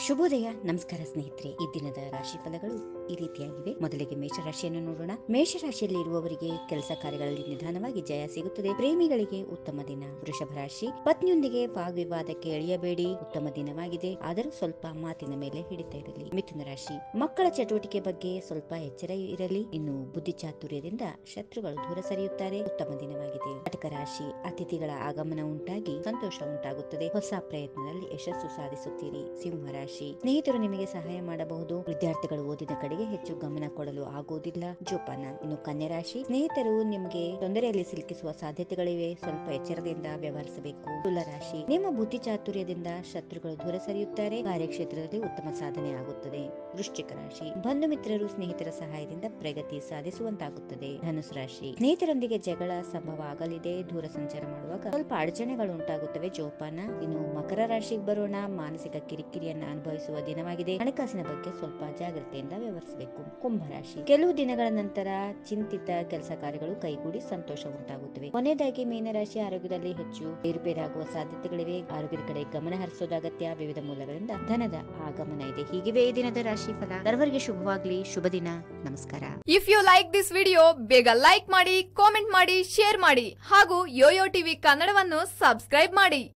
ಶುಭೋದಯ ನಮಸ್ಕಾರ ಸ್ನೇಹಿತರೆ ಈ ದಿನದ ರಾಶಿ ಫಲಗಳು ಈ ರೀತಿಯಾಗಿವೆ ಮೊದಲಿಗೆ ಮೇಷರಾಶಿಯನ್ನು ನೋಡೋಣ ಮೇಷರಾಶಿಯಲ್ಲಿ ಇರುವವರಿಗೆ ಕೆಲಸ ಕಾರ್ಯಗಳಲ್ಲಿ ನಿಧಾನವಾಗಿ ಜಯ ಸಿಗುತ್ತದೆ ಪ್ರೇಮಿಗಳಿಗೆ ಉತ್ತಮ ದಿನ ವೃಷಭ ರಾಶಿ ಪತ್ನಿಯೊಂದಿಗೆ ವಾಗ್ವಿವಾದಕ್ಕೆ ಎಳೆಯಬೇಡಿ ಉತ್ತಮ ದಿನವಾಗಿದೆ ಆದರೂ ಸ್ವಲ್ಪ ಮಾತಿನ ಮೇಲೆ ಹಿಡಿತ ಇರಲಿ ಮಿಥುನ ರಾಶಿ ಮಕ್ಕಳ ಚಟುವಟಿಕೆ ಬಗ್ಗೆ ಸ್ವಲ್ಪ ಎಚ್ಚರ ಇರಲಿ ಇನ್ನು ಬುದ್ಧಿ ಚಾತುರ್ಯದಿಂದ ಶತ್ರುಗಳು ದೂರ ಸರಿಯುತ್ತಾರೆ ಉತ್ತಮ ದಿನವಾಗಿದೆ ಕಟಕ ರಾಶಿ ಅತಿಥಿಗಳ ಆಗಮನ ಉಂಟಾಗಿ ಸಂತೋಷ ಉಂಟಾಗುತ್ತದೆ ಹೊಸ ಪ್ರಯತ್ನದಲ್ಲಿ ಯಶಸ್ಸು ಸಾಧಿಸುತ್ತೀರಿ ಸಿಂಹ ರಾಶಿ ಸ್ನೇಹಿತರು ನಿಮಗೆ ಸಹಾಯ ಮಾಡಬಹುದು ವಿದ್ಯಾರ್ಥಿಗಳು ಓದಿನ ಕಡೆಗೆ ಹೆಚ್ಚು ಗಮನ ಕೊಡಲು ಆಗುವುದಿಲ್ಲ ಜೋಪಾನ ಇನ್ನು ಕನ್ಯಾ ರಾಶಿ ಸ್ನೇಹಿತರು ನಿಮಗೆ ತೊಂದರೆಯಲ್ಲಿ ಸಿಲುಕಿಸುವ ಸಾಧ್ಯತೆಗಳಿವೆ ಸ್ವಲ್ಪ ಎಚ್ಚರದಿಂದ ವ್ಯವಹರಿಸಬೇಕು ತುಲ ರಾಶಿ ನಿಮ್ಮ ಬುದ್ಧಿ ಚಾತುರ್ಯದಿಂದ ಶತ್ರುಗಳು ದೂರ ಸರಿಯುತ್ತಾರೆ ಕಾರ್ಯಕ್ಷೇತ್ರದಲ್ಲಿ ಉತ್ತಮ ಸಾಧನೆ ಆಗುತ್ತದೆ ವೃಶ್ಚಿಕ ರಾಶಿ ಬಂಧು ಮಿತ್ರರು ಸ್ನೇಹಿತರ ಸಹಾಯದಿಂದ ಪ್ರಗತಿ ಸಾಧಿಸುವಂತಾಗುತ್ತದೆ ಧನುಸು ರಾಶಿ ಸ್ನೇಹಿತರೊಂದಿಗೆ ಜಗಳ ಸಂಭವ ಆಗಲಿದೆ ದೂರ ಸಂಚಾರ ಮಾಡುವಾಗ ಸ್ವಲ್ಪ ಅಡಚಣೆಗಳು ಉಂಟಾಗುತ್ತವೆ ಜೋಪಾನ ಇನ್ನು ಮಕರ ರಾಶಿಗೆ ಬರೋಣ ಮಾನಸಿಕ ಕಿರಿಕಿರಿಯನ್ನ ಅನುಭವಿಸುವ ದಿನವಾಗಿದೆ ಹಣಕಾಸಿನ ಬಗ್ಗೆ ಸ್ವಲ್ಪ ಜಾಗ್ರತೆಯಿಂದ ವ್ಯವಹರಿಸಬೇಕು ಕುಂಭರಾಶಿ ಕೆಲವು ದಿನಗಳ ನಂತರ ಚಿಂತಿತ ಕೆಲಸ ಕಾರ್ಯಗಳು ಕೈಗೂಡಿ ಸಂತೋಷ ಉಂಟಾಗುತ್ತವೆ ಕೊನೆಯದಾಗಿ ಮೀನರಾಶಿ ಆರೋಗ್ಯದಲ್ಲಿ ಹೆಚ್ಚು ಏರುಪೇರಾಗುವ ಸಾಧ್ಯತೆಗಳಿವೆ ಆರೋಗ್ಯದ ಕಡೆ ಗಮನ ಹರಿಸೋದು ಅಗತ್ಯ ವಿವಿಧ ಮೂಲಗಳಿಂದ ಧನದ ಆಗಮನ ಇದೆ ಹೀಗಿವೆ ಈ ದಿನದ ರಾಶಿ ಫಲ ಸರ್ವರಿಗೆ ಶುಭವಾಗ್ಲಿ ಶುಭ ದಿನ ನಮಸ್ಕಾರ if you like this video ಬೇಗ ಲೈಕ್ ಮಾಡಿ ಕಾಮೆಂಟ್ ಮಾಡಿ ಶೇರ್ ಮಾಡಿ ಹಾಗೂ ಯೋಯೋ ಟಿವಿ ಕನ್ನಡವನ್ನು ಸಬ್ಸ್ಕ್ರೈಬ್ ಮಾಡಿ